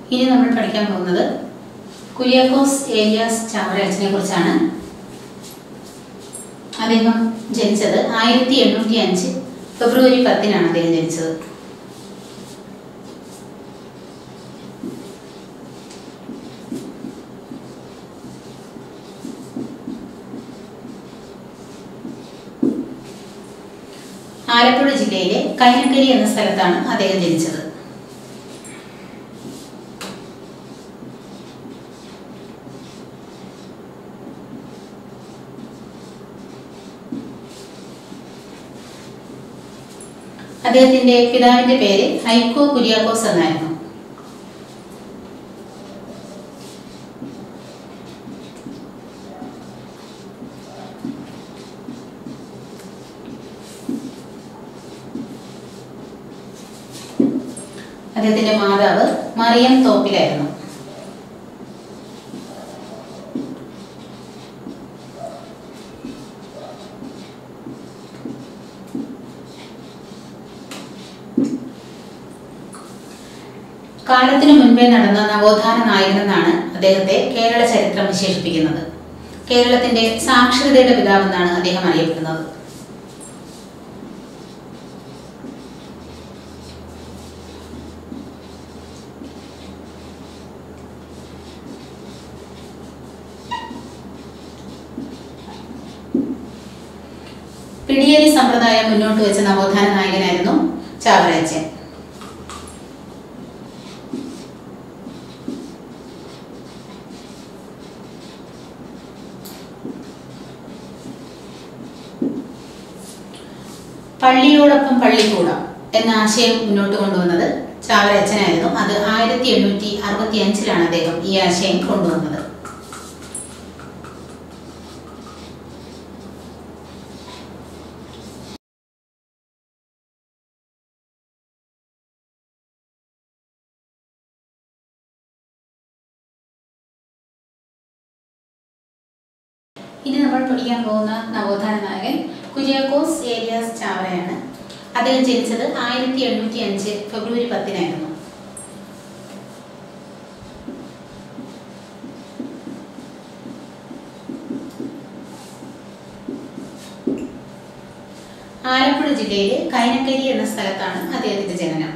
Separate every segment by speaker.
Speaker 1: ഇനി നമ്മൾ പഠിക്കാൻ പോകുന്നത് കുര്യാക്കോസ് ഏലിയാസ് ചാവറയച്ചനെ കുറിച്ചാണ് അദ്ദേഹം ജനിച്ചത് ആയിരത്തി എണ്ണൂറ്റി അഞ്ച് ഫെബ്രുവരി പത്തിനാണ് അദ്ദേഹം ജനിച്ചത് ആലപ്പുഴ ജില്ലയിലെ കൈനക്കരി എന്ന സ്ഥലത്താണ് അദ്ദേഹം ജനിച്ചത് അദ്ദേഹത്തിന്റെ പിതാവിന്റെ പേര് ഹൈക്കോ കുര്യാക്കോസ് എന്നായിരുന്നു അദ്ദേഹത്തിന്റെ മാതാവ് മറിയം തോപ്പിലായിരുന്നു കാലത്തിനു മുൻപേ നടന്ന നവോത്ഥാന നായകനെന്നാണ് അദ്ദേഹത്തെ കേരള ചരിത്രം വിശേഷിപ്പിക്കുന്നത് കേരളത്തിന്റെ സാക്ഷരതയുടെ പിതാവെന്നാണ് അദ്ദേഹം അറിയപ്പെടുന്നത് പിടിയേരി സമ്പ്രദായം മുന്നോട്ട് വെച്ച നവോത്ഥാന നായകനായിരുന്നു ചാവറയച്ചൻ പള്ളിയോടൊപ്പം പള്ളിക്കൂടം എന്ന ആശയം മുന്നോട്ട് കൊണ്ടുവന്നത് ചാവറയച്ചനായിരുന്നു അത് ആയിരത്തി എണ്ണൂറ്റി അറുപത്തി അഞ്ചിലാണ് അദ്ദേഹം ഈ ആശയം കൊണ്ടുവന്നത് ഇനി നമ്മൾ പഠിക്കാൻ പോകുന്ന നവോത്ഥാന നായകൻ കുര്യാക്കോസ് ഏലിയാസ് ചാവറയാണ് അദ്ദേഹം ജനിച്ചത് ആയിരത്തി എണ്ണൂറ്റി അഞ്ച് ഫെബ്രുവരി പത്തിനായിരുന്നു ആലപ്പുഴ ജില്ലയിലെ കൈനക്കരി എന്ന സ്ഥലത്താണ് അദ്ദേഹത്തിന്റെ ജനനം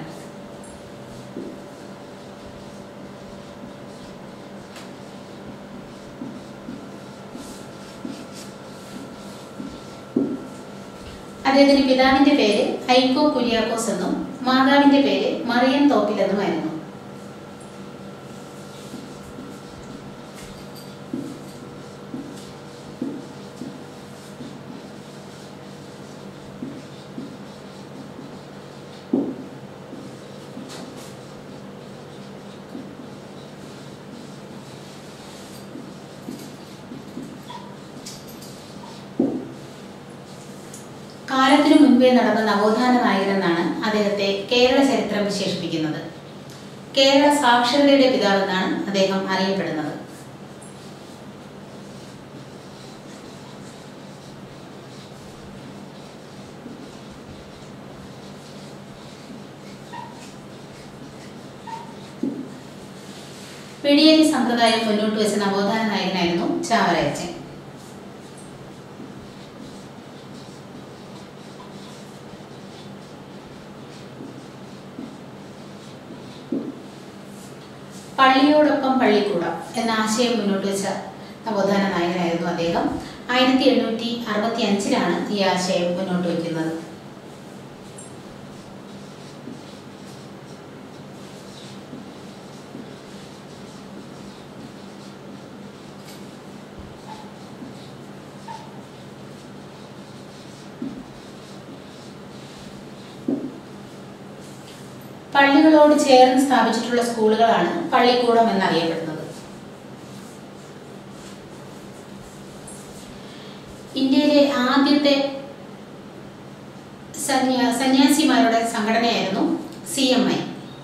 Speaker 1: അദ്ദേഹത്തിന്റെ പിതാവിന്റെ പേര് ഹൈക്കോ കുര്യാക്കോസ് എന്നും മാതാവിന്റെ പേര് മറിയം തോപ്പിൽ എന്നുമായിരുന്നു കാലത്തിനു മുൻപേ നടന്ന നവോത്ഥാന നായകനെന്നാണ് അദ്ദേഹത്തെ കേരള ചരിത്രം വിശേഷിപ്പിക്കുന്നത് കേരള സാക്ഷരതയുടെ പിതാവെന്നാണ് അദ്ദേഹം അറിയപ്പെടുന്നത് പിടിയേരി സമ്പ്രദായം മുന്നോട്ട് വെച്ച നവോത്ഥാന നായകനായിരുന്നു ചാവറയച്ചൻ പള്ളിയോടൊപ്പം പള്ളിക്കൂടം എന്ന ആശയം മുന്നോട്ട് വെച്ച നവോത്ഥാന നായകനായിരുന്നു അദ്ദേഹം ആയിരത്തി എണ്ണൂറ്റി അറുപത്തി അഞ്ചിലാണ് ഈ ആശയം മുന്നോട്ട് വയ്ക്കുന്നത് പള്ളികളോട് ചേർന്ന് സ്ഥാപിച്ചിട്ടുള്ള സ്കൂളുകളാണ് പള്ളിക്കൂടം എന്നറിയപ്പെടുന്നത് ഇന്ത്യയിലെ ആദ്യത്തെ സന്യാ സന്യാസിമാരുടെ സംഘടനയായിരുന്നു C M I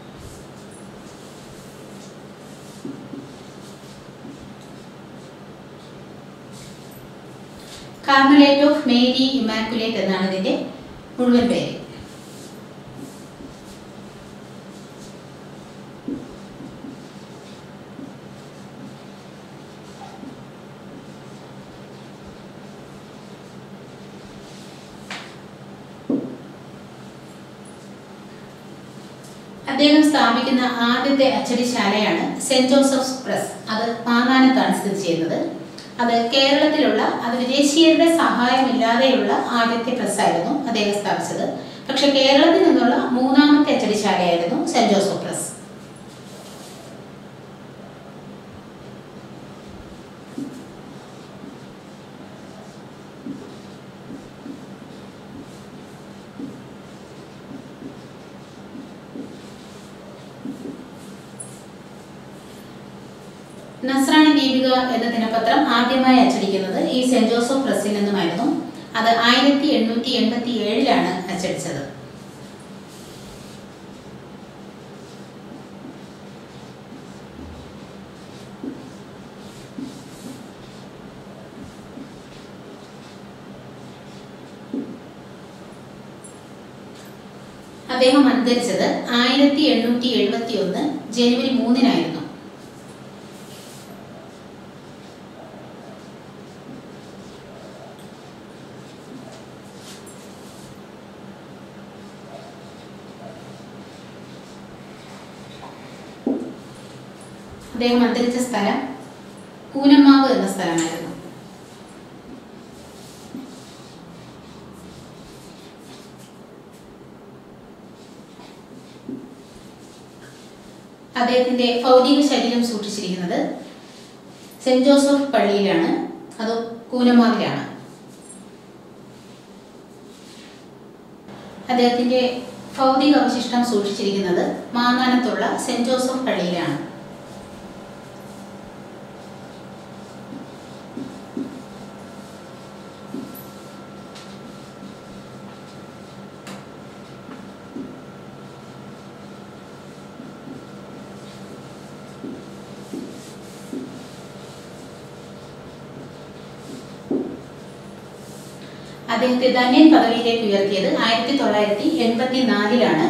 Speaker 1: Carmelite of Mary Immaculate എന്നാണ് ഇതിന്റെ മുഴുവൻ പേര് അദ്ദേഹം സ്ഥാപിക്കുന്ന ആദ്യത്തെ അച്ചടിശാലയാണ് സെന്റ് ജോസഫ്സ് പ്രസ് അത് മാന്നാനത്താണ് സ്ഥിതി ചെയ്യുന്നത് അത് കേരളത്തിലുള്ള അത് വിദേശീയരുടെ സഹായമില്ലാതെയുള്ള ആദ്യത്തെ പ്രസ്സായിരുന്നു അദ്ദേഹം സ്ഥാപിച്ചത് പക്ഷെ കേരളത്തിൽ നിന്നുള്ള മൂന്നാമത്തെ അച്ചടിശാലയായിരുന്നു Saint Joseph Press Nasrani Deepika എന്ന ദിനപത്രം ആദ്യമായി അച്ചടിക്കുന്നത് ഈ സെന്റ് ജോസഫ് പ്രസിൽ നിന്നുമായിരുന്നു അത് ആയിരത്തി എണ്ണൂറ്റി എൺപത്തി ഏഴിലാണ് അച്ചടിച്ചത് അദ്ദേഹം അന്തരിച്ചത് ആയിരത്തി എണ്ണൂറ്റി എഴുപത്തി ഒന്ന് ജനുവരി മൂന്നിനായിരുന്നു അദ്ദേഹം അന്തരിച്ച സ്ഥലം കൂനമാവ് എന്ന സ്ഥലമായിരുന്നു അദ്ദേഹത്തിന്റെ ഭൗതിക ശരീരം സൂക്ഷിച്ചിരിക്കുന്നത് സെന്റ് ജോസഫ് പള്ളിയിലാണ് അത് കൂനമാവിലാണ് അദ്ദേഹത്തിന്റെ ഭൗതിക അവശിഷ്ടം സൂക്ഷിച്ചിരിക്കുന്നത് മാങ്ങാനത്തുള്ള സെന്റ് ജോസഫ് പള്ളിയിലാണ് അദ്ദേഹത്തെ ധന്യൻ പദവിയിലേക്ക് ഉയർത്തിയത് ആയിരത്തി തൊള്ളായിരത്തി എൺപത്തി നാലിലാണ്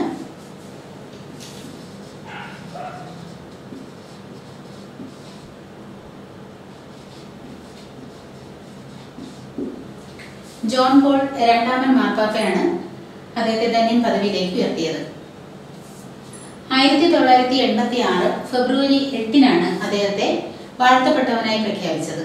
Speaker 1: ജോൺ പോൾ രണ്ടാമൻ മാർപ്പാപ്പയാണ് അദ്ദേഹത്തെ ധന്യൻ പദവിയിലേക്ക് ഉയർത്തിയത് ആയിരത്തി തൊള്ളായിരത്തി എൺപത്തി ആറ് ഫെബ്രുവരി എട്ടിനാണ് അദ്ദേഹത്തെ വാഴ്ത്തപ്പെട്ടവനായി പ്രഖ്യാപിച്ചത്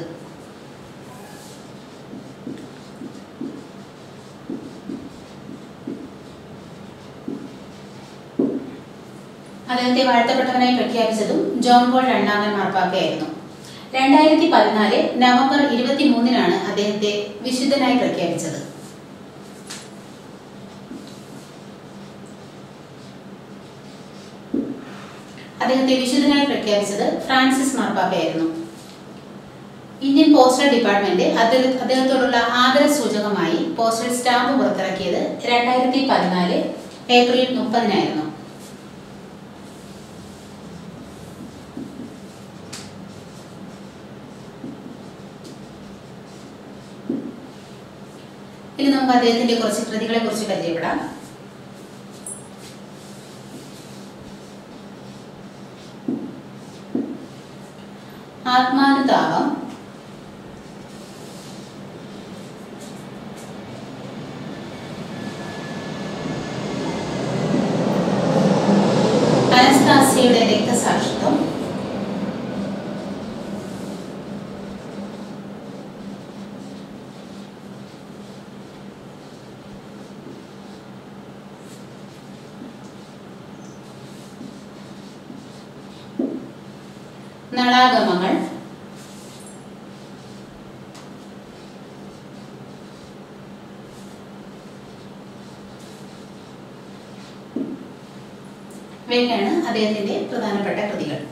Speaker 1: അദ്ദേഹത്തെ വാഴ്ത്തപ്പെട്ടവനായി പ്രഖ്യാപിച്ചതും ജോൺ പോൾ രണ്ടാമൻ മാർപ്പാപ്പയായിരുന്നു രണ്ടായിരത്തി പതിനാല് നവംബർ ഇരുപത്തി മൂന്നിനാണ് അദ്ദേഹത്തെ വിശുദ്ധനായി പ്രഖ്യാപിച്ചത് അദ്ദേഹത്തെ വിശുദ്ധനായി പ്രഖ്യാപിച്ചത് ഫ്രാൻസിസ് മാർപ്പാപ്പയായിരുന്നു ഇന്ത്യൻ പോസ്റ്റൽ ഡിപ്പാർട്ട്മെന്റ് അദ്ദേഹ- അദ്ദേഹത്തോടുള്ള ആദര സൂചകമായി പോസ്റ്റൽ സ്റ്റാമ്പ് പുറത്തിറക്കിയത് രണ്ടായിരത്തി പതിനാല് ഏപ്രിൽ മുപ്പതിനായിരുന്നു ഇനി നമുക്ക് അദ്ദേഹത്തിന്റെ കുറച്ച് കൃതികളെ കുറിച്ച് പരിചയപ്പെടാം ആത്മാനുതാപം അനസ്താസിയുടെ രക്തസാക്ഷിത്വം നളാഗമങ്ങൾ ഇവയൊക്കെയാണ് അദ്ദേഹത്തിന്റെ പ്രധാനപ്പെട്ട കൃതികൾ